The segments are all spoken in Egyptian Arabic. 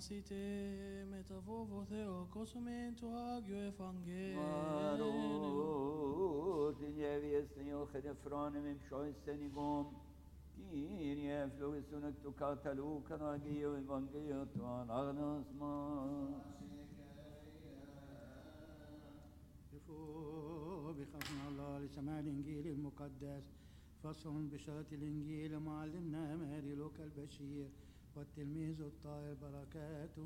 Nascite metavovo Theo cosumento agio evangelium. Marut, Jevies, Nioche, Fronem, im Scheußenigum, Kyrie, Fluisunek, tu Katalu, Kanagio, Evangelio, tu Anagnos, كفوا بخافنا الله لسماع الإنجيل المقدس فصل بشارة الإنجيل معلمنا ماري لوكا البشير والتلميذ الطاهر بركاته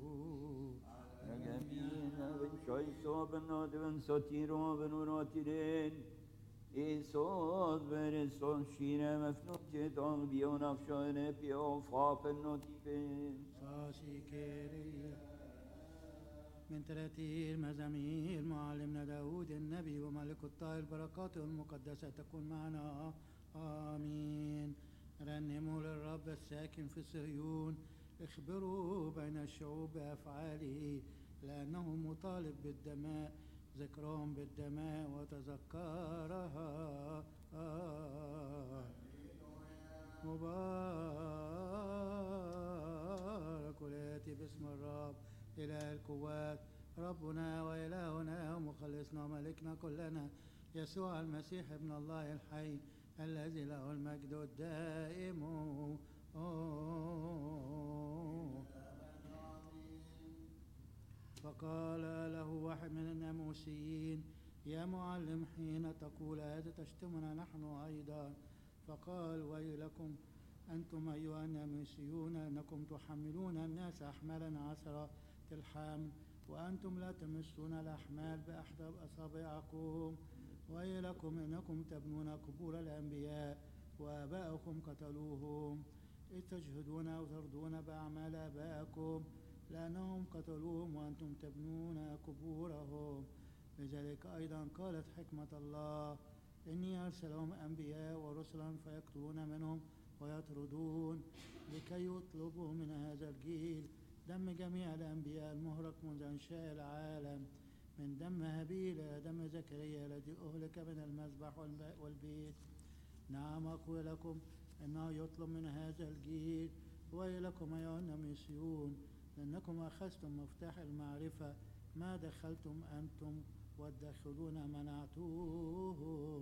Gamina, ben Scheußo, ben Nod, ben Sotiro, ben Urotiren, Isod, ben Eson, Shire, Mefnut, Don, Bion, Afshoine, Pio, Fapen, Notifen. صاشي كيريا من تراتير مزامير معلمنا داود النبي وملك الطاهر بركاته المقدسة تكون معنا آمين رنموا للرب الساكن في صهيون اخبروا بين الشعوب بأفعاله لأنه مطالب بالدماء ذكرهم بالدماء وتذكرها مبارك الآتي باسم الرب إله القوات ربنا وإلهنا ومخلصنا وملكنا كلنا يسوع المسيح ابن الله الحي الذي له المجد الدائم فقال له واحد من الناموسيين يا معلم حين تقول هذا تشتمنا نحن أيضا فقال ويلكم أنتم أيها الناموسيون أنكم تحملون الناس أحمالا عسرة الحمل وأنتم لا تمسون الأحمال بأحد أصابعكم ويلكم إنكم تبنون قبور الأنبياء وآباءكم قتلوهم إذ تجهدون وترضون بأعمال آبائكم لأنهم قتلوهم وأنتم تبنون قبورهم لذلك أيضا قالت حكمة الله إني أرسلهم أنبياء ورسلا فيقتلون منهم ويطردون لكي يطلبوا من هذا الجيل دم جميع الأنبياء المهرق منذ إنشاء العالم من دم هابيل إلى دم زكريا الذي أهلك من المذبح والب- والبيت نعم أقول لكم إنه يطلب من هذا الجيل ويلكم أيها النميسيون لأنكم أخذتم مفتاح المعرفة ما دخلتم أنتم والداخلون منعتوه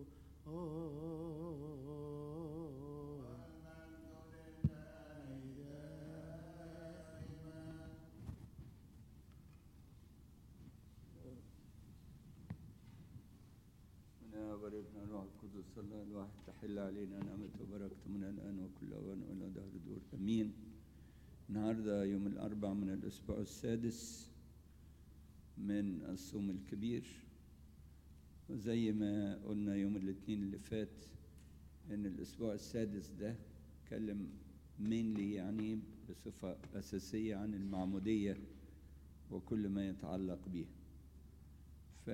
من وبركنا الروح القدس الله الواحد تحل علينا نعمته وبركته من الآن وكل أوان وإلى دهر دور أمين النهاردة يوم الأربع من الأسبوع السادس من الصوم الكبير وزي ما قلنا يوم الاثنين اللي فات إن الأسبوع السادس ده اتكلم mainly يعني بصفة أساسية عن المعمودية وكل ما يتعلق بيها ف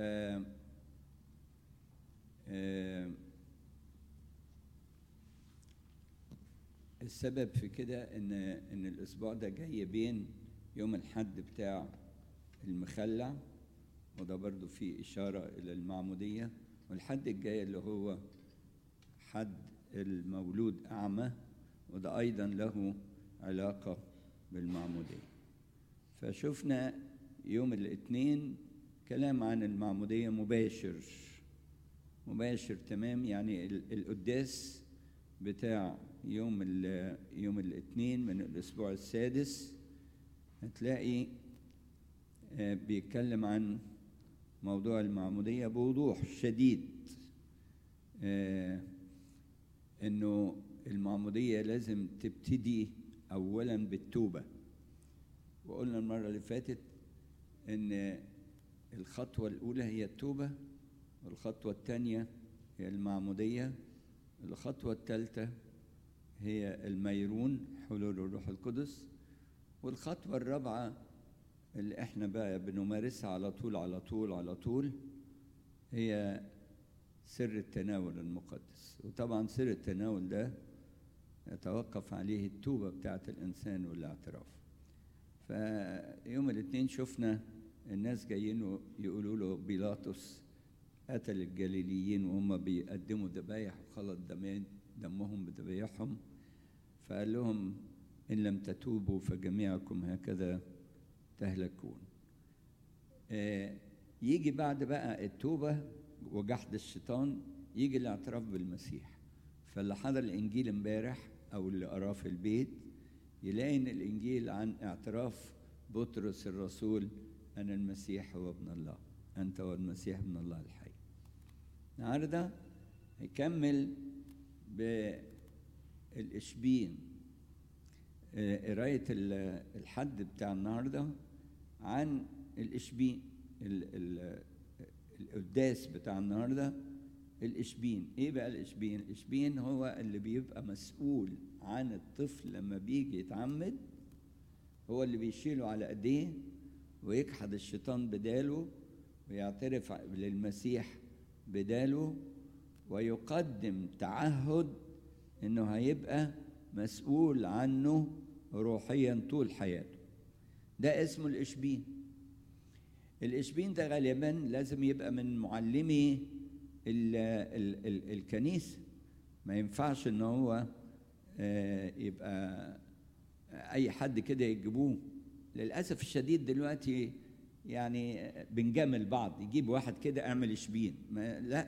آه، السبب في كده ان ان الاسبوع ده جاي بين يوم الحد بتاع المخلع وده برضو فيه اشاره الى المعموديه والحد الجاي اللي هو حد المولود اعمى وده ايضا له علاقه بالمعموديه فشفنا يوم الاثنين كلام عن المعموديه مباشر مباشر تمام يعني ال- القداس بتاع يوم ال يوم الاثنين من الاسبوع السادس هتلاقي آه، بيتكلم عن موضوع المعمودية بوضوح شديد آه، انه المعمودية لازم تبتدي اولا بالتوبة وقلنا المرة اللي فاتت ان الخطوة الاولى هي التوبة والخطوة الثانية هي المعمودية الخطوة الثالثة هي الميرون حلول الروح القدس والخطوة الرابعة اللي احنا بقى بنمارسها على طول على طول على طول هي سر التناول المقدس وطبعا سر التناول ده يتوقف عليه التوبة بتاعت الإنسان والاعتراف فيوم الاثنين شفنا الناس جايين يقولوا له بيلاطس قتل الجليليين وهم بيقدموا ذبايح وخلط دمين دمهم بذبايحهم فقال لهم إن لم تتوبوا فجميعكم هكذا تهلكون آه، يجي بعد بقى التوبة وجحد الشيطان يجي الاعتراف بالمسيح فاللي حضر الإنجيل امبارح أو اللي قراه في البيت يلاقي إن الإنجيل عن اعتراف بطرس الرسول أن المسيح هو ابن الله أنت هو المسيح ابن الله الحي النهارده هيكمل بالإشبين آه، قراية ال- الحد بتاع النهارده عن الإشبين ال- ال- القداس بتاع النهارده الإشبين إيه بقى الإشبين؟ الإشبين هو اللي بيبقى مسؤول عن الطفل لما بيجي يتعمد هو اللي بيشيله على ايديه ويجحد الشيطان بداله ويعترف للمسيح بداله ويقدم تعهد انه هيبقى مسؤول عنه روحيا طول حياته ده اسمه الاشبين الاشبين ده غالبا لازم يبقى من معلمي ال ال ال الكنيسه ما ينفعش ان هو آه، يبقى اي حد كده يجيبوه للاسف الشديد دلوقتي يعني بنجامل بعض يجيب واحد كده اعمل اشبين ما لا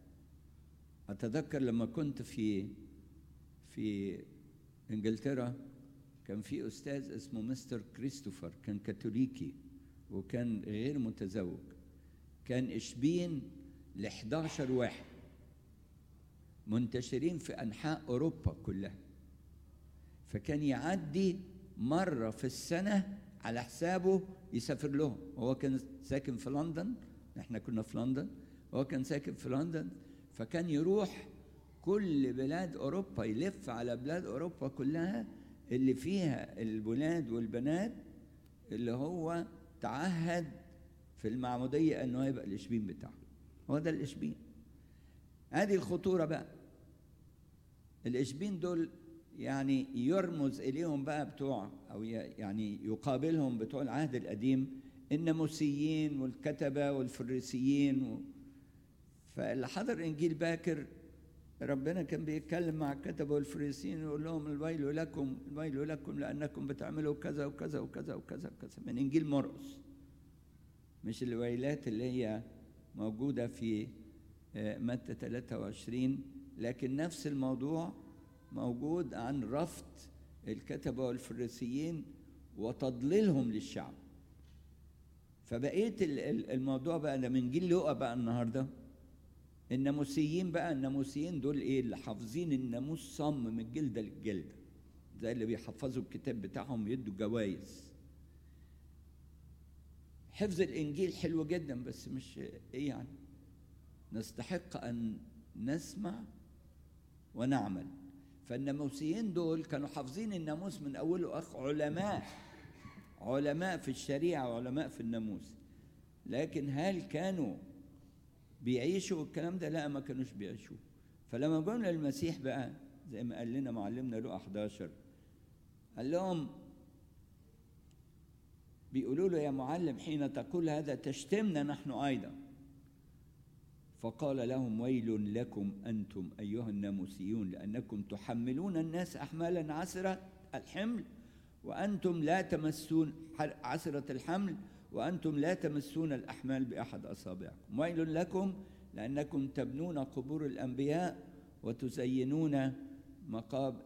اتذكر لما كنت في في انجلترا كان في استاذ اسمه مستر كريستوفر كان كاثوليكي وكان غير متزوج كان اشبين ل 11 واحد منتشرين في انحاء اوروبا كلها فكان يعدي مرة في السنة على حسابه يسافر لهم هو كان ساكن في لندن احنا كنا في لندن هو كان ساكن في لندن فكان يروح كل بلاد أوروبا يلف على بلاد أوروبا كلها اللي فيها الولاد والبنات اللي هو تعهد في المعمودية أنه يبقى الإشبين بتاعه هو ده الإشبين هذه الخطورة بقى الإشبين دول يعني يرمز إليهم بقى بتوع أو ي- يعني يقابلهم بتوع العهد القديم الناموسيين والكتبة والفريسيين و... فاللي حضر إنجيل باكر ربنا كان بيتكلم مع الكتبة والفريسيين ويقول لهم الويل لكم الويل لكم لأنكم بتعملوا كذا وكذا وكذا وكذا وكذا من إنجيل مرقس مش الويلات اللي هي موجودة في آه، متى 23 لكن نفس الموضوع موجود عن رفض الكتبة والفريسيين وتضليلهم للشعب فبقيت ال- ال- الموضوع بقى ده من جيل لقى بقى النهارده الناموسيين بقى الناموسيين دول ايه اللي حافظين الناموس صم من الجلده للجلده زي اللي بيحفظوا الكتاب بتاعهم يدوا جوائز حفظ الانجيل حلو جدا بس مش ايه يعني نستحق ان نسمع ونعمل فالناموسيين دول كانوا حافظين الناموس من اوله اخ علماء علماء في الشريعه وعلماء في الناموس لكن هل كانوا بيعيشوا الكلام ده لا ما كانوش بيعيشوه فلما جم للمسيح بقى زي ما قال لنا معلمنا لقى 11 قال لهم بيقولوا له يا معلم حين تقول هذا تشتمنا نحن ايضا فقال لهم ويل لكم انتم ايها الناموسيون لانكم تحملون الناس احمالا عسره الحمل وانتم لا تمسون عسره الحمل وانتم لا تمسون الاحمال باحد اصابعكم ويل لكم لانكم تبنون قبور الانبياء وتزينون مقاب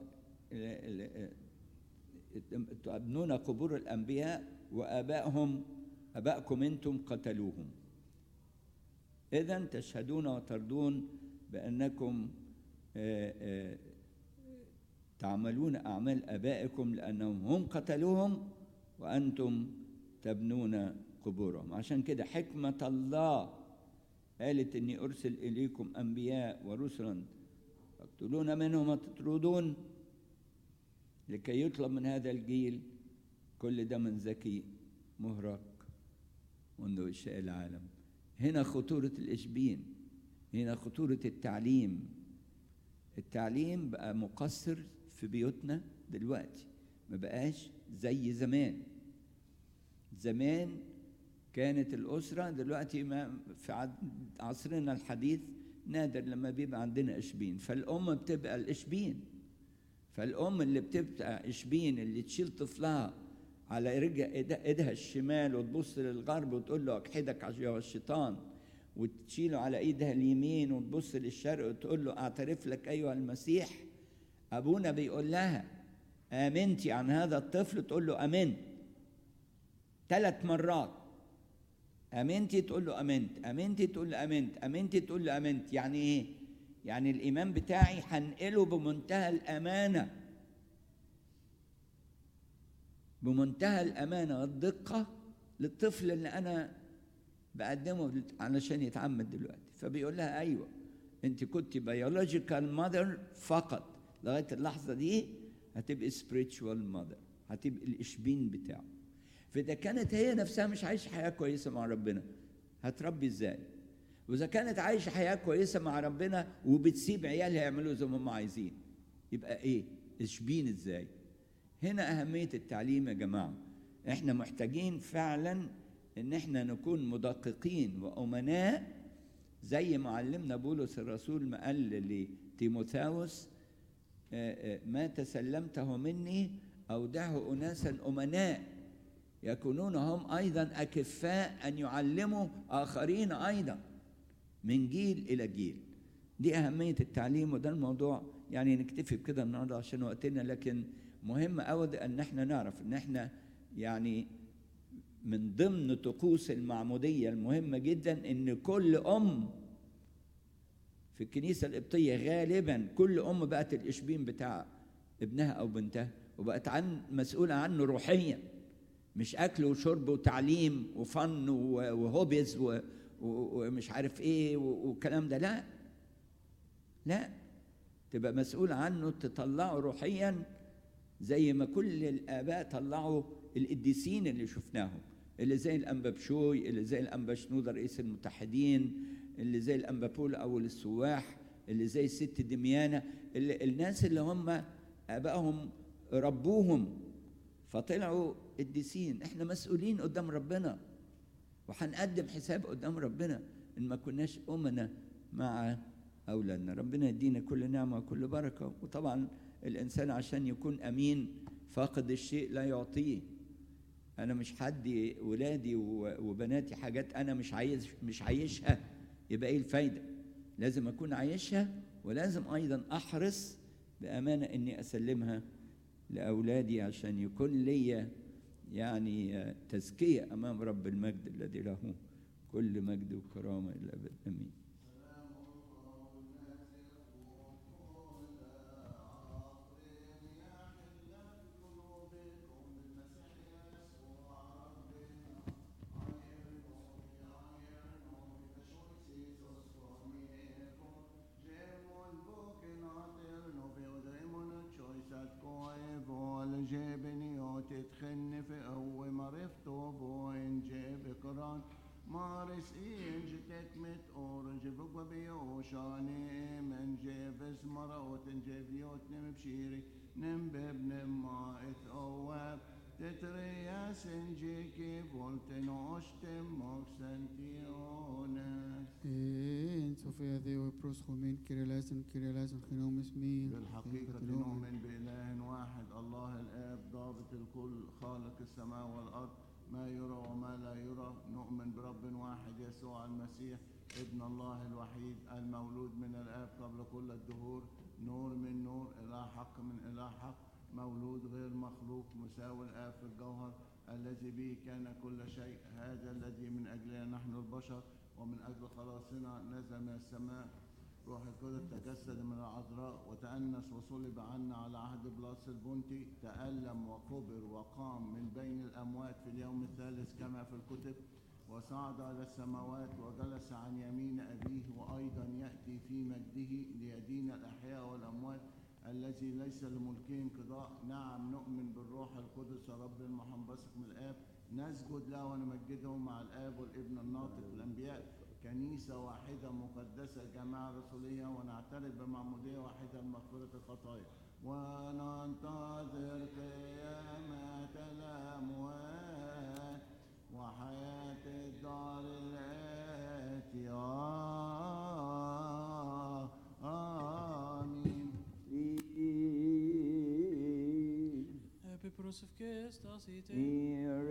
تبنون قبور الانبياء وابائهم ابائكم انتم قتلوهم إذا تشهدون وترضون بأنكم آه، آه، تعملون أعمال آبائكم لأنهم هم قتلوهم وأنتم تبنون قبورهم عشان كده حكمة الله قالت إني أرسل إليكم أنبياء ورسلا تقتلون منهم وتطردون لكي يطلب من هذا الجيل كل دم زكي مهرق منذ إنشاء العالم هنا خطورة الإشبين هنا خطورة التعليم التعليم بقى مقصر في بيوتنا دلوقتي ما بقاش زي زمان زمان كانت الأسرة دلوقتي ما في عد- عصرنا الحديث نادر لما بيبقى عندنا إشبين فالأم بتبقى الإشبين فالام اللي بتبقى اشبين اللي تشيل طفلها على رجع إيدها- ايدها الشمال وتبص للغرب وتقول له اكحدك يا الشيطان وتشيله على ايدها اليمين وتبص للشرق وتقول له اعترف لك ايها المسيح ابونا بيقول لها امنتي عن هذا الطفل تقول له امنت ثلاث مرات امنتي تقول له امنت امنتي تقول له امنت امنتي تقول له امنت يعني ايه يعني الايمان بتاعي هنقله بمنتهى الامانه بمنتهى الامانه والدقه للطفل اللي انا بقدمه علشان يتعمد دلوقتي فبيقول لها ايوه انت كنت بيولوجيكال ماذر فقط لغايه اللحظه دي هتبقي سبiritual ماذر هتبقي الاشبين بتاعه فاذا كانت هي نفسها مش عايشه حياه كويسه مع ربنا هتربي ازاي واذا كانت عايشه حياه كويسه مع ربنا وبتسيب عيالها يعملوا زي ما هم عايزين يبقى ايه اشبين ازاي هنا اهميه التعليم يا جماعه احنا محتاجين فعلا ان احنا نكون مدققين وامناء زي ما علمنا بولس الرسول ما قال لتيموثاوس آه، آه، ما تسلمته مني اودعه اناسا امناء يكونون هم ايضا اكفاء ان يعلموا اخرين ايضا من جيل الى جيل دي اهميه التعليم وده الموضوع يعني نكتفي بكده النهارده عشان وقتنا لكن مهم قوي ان احنا نعرف ان احنا يعني من ضمن طقوس المعموديه المهمه جدا ان كل ام في الكنيسه القبطيه غالبا كل ام بقت الاشبين بتاع ابنها او بنتها وبقت عن مسؤوله عنه روحيا مش اكل وشرب وتعليم وفن و- وهوبيز و- و- ومش عارف ايه و- والكلام ده لا لا تبقى مسؤول عنه تطلعه روحيا زي ما كل الاباء طلعوا القديسين اللي شفناهم اللي زي الانبا بشوي اللي زي الانبا شنودة رئيس المتحدين اللي زي الانبا بول اول السواح اللي زي الست دميانة اللي الناس اللي هم ابائهم ربوهم فطلعوا قديسين احنا مسؤولين قدام ربنا وهنقدم حساب قدام ربنا ان ما كناش امنا مع اولادنا ربنا يدينا كل نعمه وكل بركه وطبعا الانسان عشان يكون امين فاقد الشيء لا يعطيه انا مش هدي ولادي و- وبناتي حاجات انا مش عايز مش عايشها يبقى ايه الفايده لازم اكون عايشها ولازم ايضا احرص بامانه اني اسلمها لاولادي عشان يكون ليا يعني آه، تزكيه امام رب المجد الذي له كل مجد وكرامه الى الابد امين تتخن في قوة معرفته بوين جيب قران مارس إين جتك مت أورنج بقوة بيوشاني من جيب اسمرا وتنجيب يوت نم بشيري نم بب نم ما اتقواب تتري يا سنجيكي بولتن وشتم موكسنتيونس إن سوفيا ذي وبروس خومين كيريلازن كيريلازن خنوم اسمين بالحقيقة نؤمن بإله واحد الله الآب ضابط الكل خالق السماء والأرض ما يرى وما لا يرى نؤمن برب واحد يسوع المسيح ابن الله الوحيد المولود من الآب قبل كل الدهور نور من نور إله حق من إله حق مولود غير مخلوق مساوي الآب في الجوهر الذي به كان كل شيء هذا الذي من أجلنا نحن البشر ومن أجل خلاصنا نزل من السماء روح القدس تجسد من العذراء وتأنس وصلب عنا على عهد بلاس البنطي تألم وقبر وقام من بين الأموات في اليوم الثالث كما في الكتب وصعد إلى السماوات وجلس عن يمين أبيه وأيضا يأتي في مجده ليدين الأحياء والأموات الذي ليس لملكه انقضاء نعم نؤمن بالروح القدس رب المحنبثق من الآب نسجد له ونمجده مع الآب والابن الناطق الأنبياء كنيسة واحدة مقدسة جماعة رسولية ونعترف بمعمودية واحدة لمغفرة الخطايا وننتظر قيامة الأموات وحياة الدار الآتية آمين esta cité. Hear